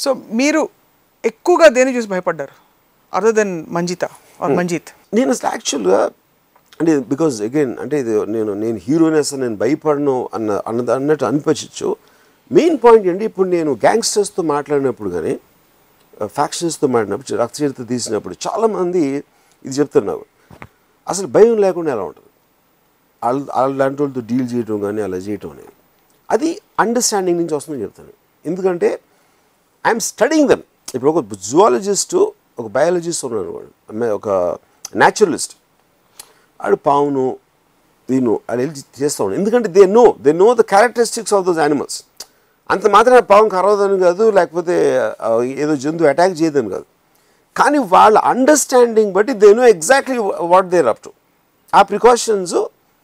So మీరు ఎక్కువగా దేని చూసి భయపడ్డారు other than Manjitha or Manjit నేను అసలు యాక్చువల్గా అంటే బికాజ్ అగైన్ అంటే ఇది నేను నేను హీరోయిన్ అసలు నేను భయపడను అన్న అన్న అన్నట్టు అనిపించచ్చు మెయిన్ పాయింట్ ఏంటి ఇప్పుడు నేను గ్యాంగ్స్టర్స్తో మాట్లాడినప్పుడు కానీ ఫ్యాక్షన్స్తో మాట్లాడినప్పుడు రక్తచరిత్ర తీసినప్పుడు చాలామంది ఇది చెప్తున్నారు అసలు భయం లేకుండా ఎలా ఉంటుంది వాళ్ళ వాళ్ళ లాంటి వాళ్ళతో డీల్ చేయడం కానీ అలా చేయటం అనేది అది అండర్స్టాండింగ్ నుంచి వస్తుందని చెప్తాను ఎందుకంటే ఐఎమ్ స్టడింగ్ దెమ్ ఇప్పుడు ఒక జువాలజిస్టు ఒక బయాలజిస్ట్ ఉన్నాడు వాడు అమ్మాయి ఒక న్యాచురలిస్ట్ ఆడు పావును దీను అది వెళ్ళి చేస్తూ ఉన్నాడు ఎందుకంటే they know they know the characteristics of those animals అంత మాత్రం పావం కరవదని కాదు లేకపోతే ఆ, ఏదో జంతువు అటాక్ చేయదని కాదు కానీ వాళ్ళ అండర్స్టాండింగ్ బట్టి they know exactly what they're up to ఆ ప్రికాషన్స్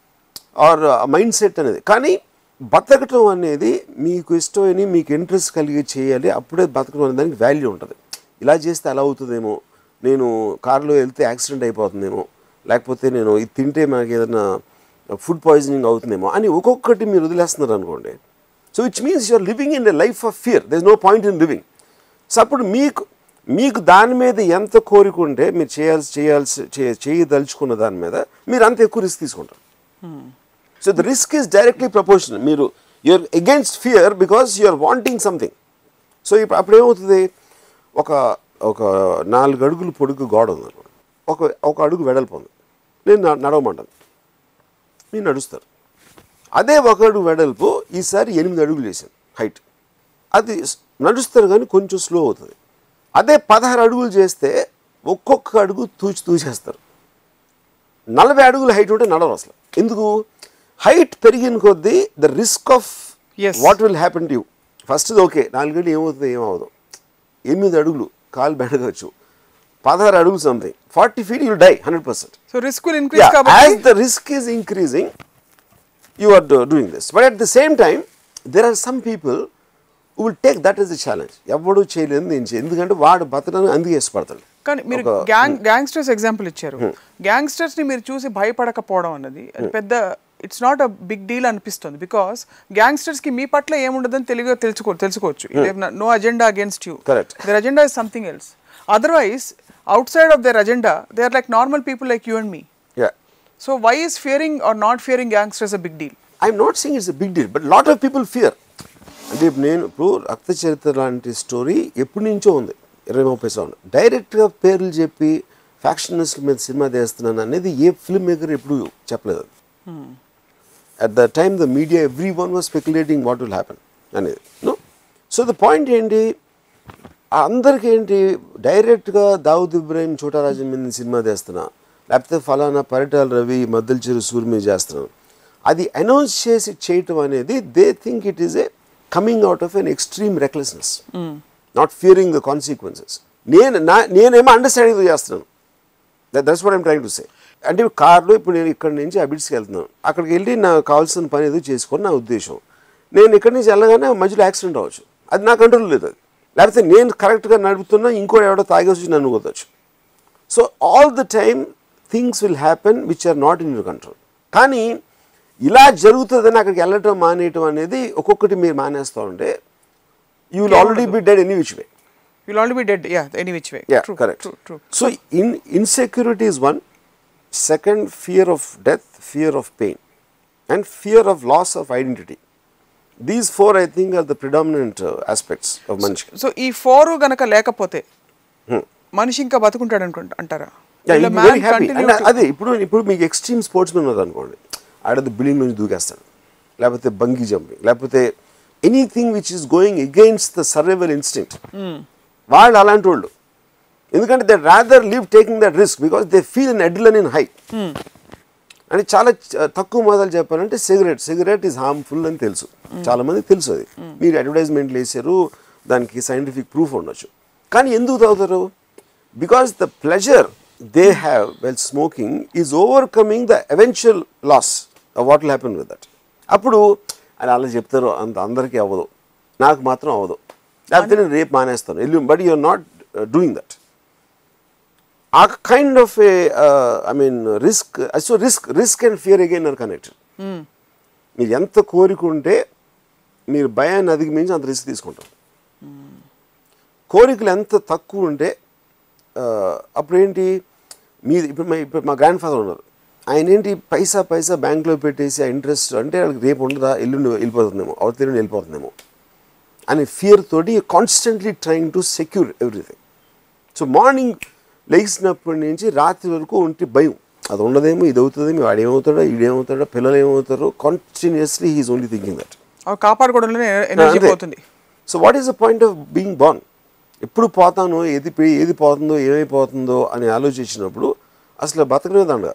ఆర్ మైండ్ సెట్ అనేది కానీ బతకటం అనేది మీకు ఇష్టమని మీకు ఇంట్రెస్ట్ కలిగి చేయాలి అప్పుడే బతకడం అనే దానికి వాల్యూ ఉంటుంది ఇలా చేస్తే అలా అవుతుందేమో నేను కారులో వెళ్తే యాక్సిడెంట్ అయిపోతుందేమో లేకపోతే నేను ఇది తింటే మనకి ఏదైనా ఫుడ్ పాయిజనింగ్ అవుతుందేమో అని ఒక్కొక్కటి మీరు వదిలేస్తున్నారు అనుకోండి so it's means you're living in a life of fear there is no point in living so అప్పుడు మీకు మీకు దాని మీద ఎంత కోరిక ఉంటే మీరు చేయాల్సి చేయాల్సి చే- చేయదలుచుకున్న దాని మీద మీరు అంత ఎక్కువ రిస్క్ తీసుకుంటారు so the risk is directly proportional మీరు you're against fear because you're wanting something so ఇప్పుడు అప్పుడు ఏమవుతుంది ఒక ఒక నాలుగు అడుగులు పొడుగు గోడ ఉంది అనుకోండి. ఒక ఒక అడుగు వెడల్పు ఉంది నేను న- నడవమంటాను మీరు నడుస్తారు అదే ఒక అడుగు వెడల్పు ఈసారి ఎనిమిది అడుగులు వేసాను హైట్ అది స్- నడుస్తారు కానీ కొంచెం స్లో అవుతుంది అదే పదహారు అడుగులు చేస్తే ఒక్కొక్క అడుగు తూచి తూచేస్తారు నలభై అడుగుల హైట్ ఉంటే నడవరు అసలు ఎందుకు హైట్ పెరిగిన కొద్దీ the risk of Yes. What will happen to you first okay నాలుగేళ్ళు ఏమవుతుంది ఏమవుదు ఎనిమిది అడుగులు కాలు బెడగచ్చు పదహారు అడుగులు something forty feet you die hundred percent so risk will increase Yeah, కాబట్టి as the risk is increasing, you are do- doing this. But at the same time, there are some people who will take that as a challenge. ఎవడు చేయలేదు నేను చేయ ఎందుకంటే వాడు బతకడానికి అందుకే ఇష్టపడతాడు కానీ మీరు ఒక- గ్యాంగ్ గ్యాంగ్స్టర్స్ ఎగ్జాంపుల్ ఇచ్చారు గ్యాంగ్స్టర్స్ ని మీరు చూసి భయపడకపోవడం అన్నది అది పెద్ద it's not a big deal అనిపిస్తుంది బికాస్ గ్యాంగ్స్టర్స్ కి మీ పట్ల ఏముండదని తెలియగా తెలుసుకో తెలుసుకోవచ్చు no agenda against you Correct. There agenda is something else otherwise outside of their agenda they are like normal people like you and me Yeah. So why is fearing or not fearing gangsters a big deal I'm not saying it's a big deal but lot of people fear అంటే ఇప్పుడు నేను ఇప్పుడు రక్త చరిత్ర లాంటి story ఎప్పటి నుంచో ఉంది ఇరవై ముప్పై సంవత్సరం డైరెక్ట్గా పేర్లు చెప్పి ఫ్యాక్షనిస్ట్ మీద సినిమా తీస్తున్నాను అనేది ఏ ఫిల్మ్ మేకర్ ఎప్పుడు చెప్పలేదు అది at the time the media everyone was speculating what will happen అనేది నో సో ద పాయింట్ ఏంటి అందరికీ ఏంటి డైరెక్ట్గా దావుద్ ఇబ్రాహిం చోటారాజు మీద సినిమా తీస్తున్నా లేకపోతే ఫలానా పరిటాల రవి మద్దెల చెరు సూర్య మీద చేస్తున్నాను అది అనౌన్స్ చేసి చేయటం అనేది they think it is a coming out of an extreme recklessness not fearing the consequences నేను నా నేనేమో అండర్స్టాండింగ్ చేస్తున్నాను that's what I'm trying to say అంటే కార్లో ఇప్పుడు నేను ఇక్కడ నుంచి అబిడ్స్కి వెళ్తున్నాను అక్కడికి వెళ్ళి నాకు కావాల్సిన పని ఏదో చేసుకొని నా ఉద్దేశం నేను ఇక్కడి నుంచి వెళ్ళగానే మధ్యలో యాక్సిడెంట్ అవ్వచ్చు అది నా కంట్రోల్ లేదు అది లేకపోతే నేను కరెక్ట్గా నడుపుతున్నా ఇంకో ఎవడో తాగేసి నన్ను కొద్దచ్చు so all the time things will happen which are not in your control కానీ ఇలా జరుగుతుందని అక్కడికి వెళ్ళటం మానేయటం అనేది ఒక్కొక్కటి మీరు మానేస్తూ ఉంటే you will already be dead any which way will already be dead ya any which way Yeah, correct. True true So in insecurity is one. Second, fear of death, fear of pain, and fear of loss of identity. These four, I think, are the predominant uh, aspects of Manchi. So ఈ four గనక లేకపోతే మనిషి ఇంకా బతుకుంటాడు అనుకుంటా అంటారా Yeah, Will a you'll be man very happy. continue And to- అదే ఇప్పుడు ఇప్పుడు మీకు ఎక్స్ట్రీమ్ స్పోర్ట్స్ మెన్ ఉన్నారు అనుకోండి ఆడది బిల్డింగ్ నుంచి దూకేస్తాడు లేకపోతే బంగీ జంపింగ్ లేకపోతే anything which is going against the survival instinct వాళ్ళు అలాంటి వాళ్ళు ఎందుకంటే they rather leave taking that risk because they feel in adrenaline in high అని చాలా చ- తక్కువ మొదలు చెప్పాలంటే సిగరెట్ సిగరెట్ ఈజ్ హార్మ్ఫుల్ అని తెలుసు చాలా మందికి తెలుసు అది మీరు అడ్వర్టైజ్మెంట్లు వేసారు దానికి సైంటిఫిక్ ప్రూఫ్ ఉండొచ్చు కానీ ఎందుకు తాగుతారు because the pleasure they have well smoking is overcoming the eventual loss what will happen with that అప్పుడు అని అలా చెప్తారు అంత అందరికీ అవ్వదు నాకు మాత్రం అవ్వదు లేకపోతే నేను రేపు మానేస్తాను ఎల్లు but you're not doing that a kind of a I mean risk so risk risk and fear again are connected మీరు ఎంత కోరిక ఉంటే మీరు భయాన్ని అధిగమించి అంత రిస్క్ తీసుకుంటారు కోరికలు ఎంత తక్కువ ఉంటే ఆ, అప్పుడు ఏంటి మీ ఇప్పుడు మా ఇప్పుడు మా గ్రాండ్ ఫాదర్ ఉన్నారు ఆయన ఏంటి పైసా పైసా బ్యాంక్లో పెట్టేసి ఆ ఇంట్రెస్ట్ అంటే వాళ్ళకి రేపు ఉండదా ఎల్లుండి వెళ్ళిపోతుందేమో అవతల వెళ్ళిపోతుందేమో అనే ఫియర్ తోటి constantly trying to secure everything so morning లేచినప్పటి నుంచి రాత్రి వరకు ఉంటే భయం అది ఉండదేమో ఇది అవుతుందేమో వాడు ఏమవుతాడో ఈడేమవుతాడో పిల్లలు ఏమవుతారో continuously he's only thinking that అవి కాపాడుకోవడంలోనే ఎనర్జీ పోతుంది so what is the point of being born ఎప్పుడు పోతాను ఏది పోయి ఏది పోతుందో ఏమైపోతుందో అని ఆలోచించినప్పుడు అసలు బతకనే దండ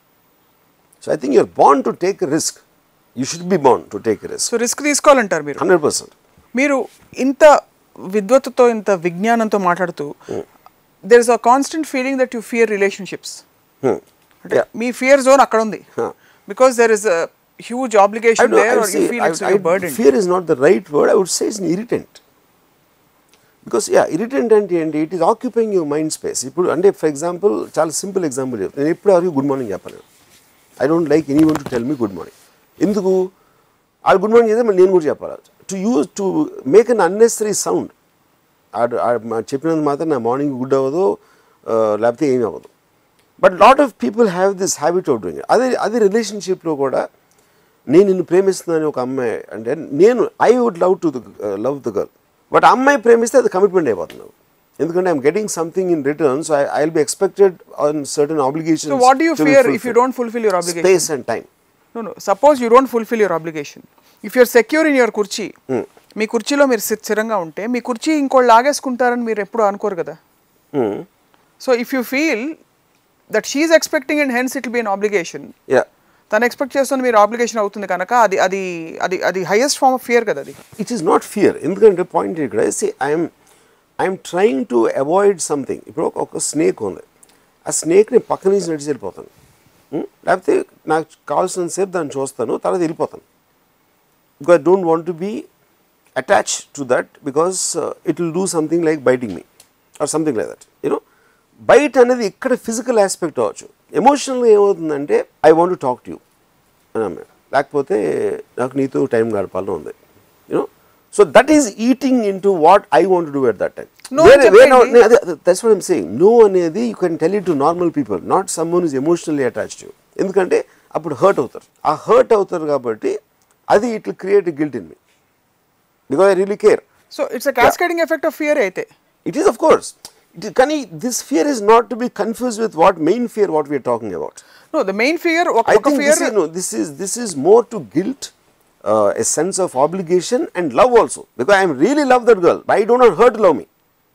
so I think you're born to take risk you should be born to take risk so risk తీసుకోవాలంటారు మీరు హండ్రెడ్ పర్సెంట్ మీరు ఇంత విద్వత్తుతో ఇంత విజ్ఞానంతో మాట్లాడుతూ there is a constant feeling that you fear relationships అంటే మీ ఫియర్ జోన్ అక్కడ ఉంది Huh. Because there is huge obligation there are you feel it's burden fear is not the right word I would say it's irritant because yeah irritant అంటే ఏంటి it is occupying your mind space ఇప్పుడు అంటే for example చాలా simple example చెప్తాను నేను ఎప్పుడు ఎవరికి good morning చెప్పను I don't like anyone to tell me good morning ఎందుకు వాళ్ళు గుడ్ మార్నింగ్ చేస్తే మళ్ళీ నేను కూడా చెప్పాలి to use to make an unnecessary sound ఆడు చెప్పినంత మాత్రం నా మార్నింగ్ గుడ్ అవ్వదు ఆ, లేకపోతే ఏమీ అవ్వదు but lot of people have this habit of doing అదే అదే రిలేషన్షిప్లో కూడా నేను నిన్ను ప్రేమిస్తున్నాను ఒక అమ్మాయి అంటే నేను I would love to love the girl but అమ్మాయి ప్రేమిస్తే అది కమిట్మెంట్ అయిపోతున్నావు ఎందుకంటే I'm getting something in return so I will be expected on certain obligation so what you fear if you don't fulfil your obligation space and time no no suppose you don't fulfil your obligation if you're secure in your కుర్చీ మీ కుర్చీలో మీరు స్థి- స్థిరంగా ఉంటే మీ కుర్చీ ఇంకోళ్ళు లాగేసుకుంటారని మీరు ఎప్పుడు అనుకోరు కదా so if you feel that she's expecting and hence it be an obligation yeah తను ఎక్స్పెక్ట్ చేస్తున్న మీరు ఆబ్లిగేషన్ అవుతుంది కనుక అది అది అది అది హైయెస్ట్ ఫార్మ్ ఆఫ్ ఫియర్ కదా అది ఇట్ ఈస్ నాట్ ఫియర్ ఎందుకంటే పాయింట్ ఇక్కడ see I'm I'm trying to avoid something ఇప్పుడు ఒక- ఒక స్నేక్ ఉంది ఆ స్నేక్ని పక్క నుంచి నడిచి వెళ్ళిపోతాను Hmm? లేకపోతే నాకు కావాల్సిన సేపు దాన్ని చూస్తాను తర్వాత వెళ్ళిపోతాను because I don't want to be attach to that because it will do something like biting me or something like that you know బయట అనేది ఇక్కడ ఫిజికల్ ఆస్పెక్ట్ అవ్వచ్చు ఎమోషనల్గా ఏమవుతుందంటే I want to talk to you అని అన్నాడు లేకపోతే నాకు నీతో టైం గడపాలని ఉంది you know so that is eating into what I want do at that time No అని చెప్పండి. That's what I'm saying no అనేది you can tell it to normal people not someone is emotionally attached to ఎందుకంటే అప్పుడు hurt అవుతారు ఆ hurt అవుతారు కాబట్టి అది it will create guilt in me because I really care so it's a cascading effect of fear అయితే it is of course it కానీ this fear is not to be confuse with what main fear what we're talking about no the main fear ఒక I ఒక think fear this is, no, this is this is more to guilt, uh, a sense of obligation and love also. Because I am really love that girl, but I do not hurt love me.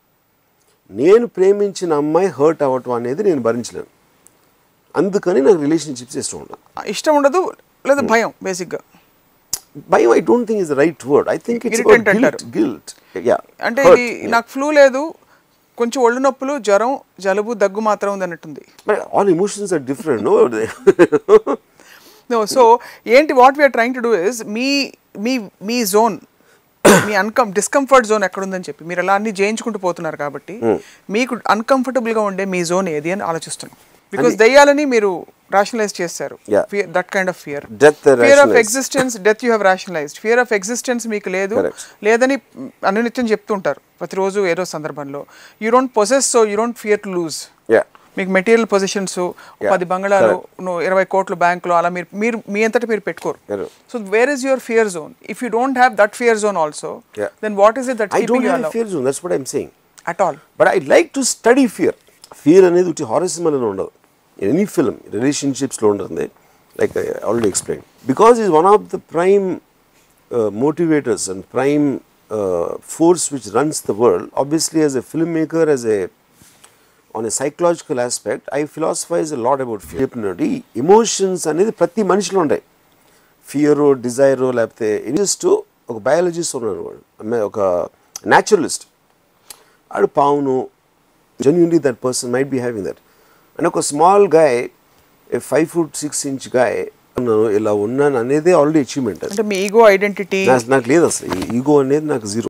నేను ప్రేమించిన అమ్మాయి hurt అవ్వటం అనేది నేను భరించలేను అందుకని నాకు relationships ఇష్టం ఉండదు ఇష్టం ఉండదు లేదా భయం బేసిక్ గా భయం I don't think is the right word I think it's Irritant guilt అంటారు. గిల్ట్ యా అంటే ఇది నాకు ఫ్లూ లేదు కొంచెం ఒళ్ళు నొప్పులు జ్వరం జలుబు దగ్గు మాత్రం ఉంది అన్నట్టుంది all emotions are different no no so ఏంటి what we're trying to do is me me me zone me uncom discomfort zone ఎక్కడ ఉందని చెప్పి మీరు అలా అన్ని జయించుకుంటూ పోతున్నారు కాబట్టి మీకు uncomfortable గా ఉండే మీ జోన్ ఏది అని ఆలోచిస్తున్నాం బికాస్ దయ్యాలని మీరు రాషనలైజ్ చేస్తారు Yeah. That kind of fear Death fear of rationalized. Existence death you have rationalised fear of existence మీకు లేదు Correct. లేదని అనునిత్యం చెప్తుంటారు ప్రతిరోజు ఏదో సందర్భంలో you don't possess so you don't fear to lose yeah మీకు మెటీరియల్ పొజిషన్స్ Yeah, పది బంగళాలు correct. నువ్వు ఇరవై కోట్లు బ్యాంకులో అలా మీరు మీరు మీ అంతటా మీరు పెట్టుకోరు Correct. So where is your fear zone if you don't have that fear zone also Yeah. Then what is it that I keeping don't you have fear zone that's what I'm saying at all but I like to study fear fear అనేది ఉట్టి హారసిమల్ అని ఉండదు any film రిలేషన్షిప్స్లో ఉంటుంది like I already explain because is one of the prime motivators and prime force which runs the world obviously as a film maker as a on a psychological aspect I philosophise lot about fear చెప్పినట్టు ఈ emotions అనేది ప్రతి మనిషిలో ఉంటాయి ఫియరో డిజైరో లేకపోతే interest ఒక biologist ఉన్నాడు వాడు అమ్మాయి ఒక న్యాచురలిస్ట్ ఆడు పావును genuinely that person might be having that and ఒక small guy five foot six inch guy ఉన్నాను ఇలా ఉన్నాను అనేది ఆల్రెడీ అచీవ్మెంట్ అది అంటే మీ ఈగో ఐడెంటిటీ నాకు నాకు లేదు అసలు ఈగో అనేది నాకు జీరో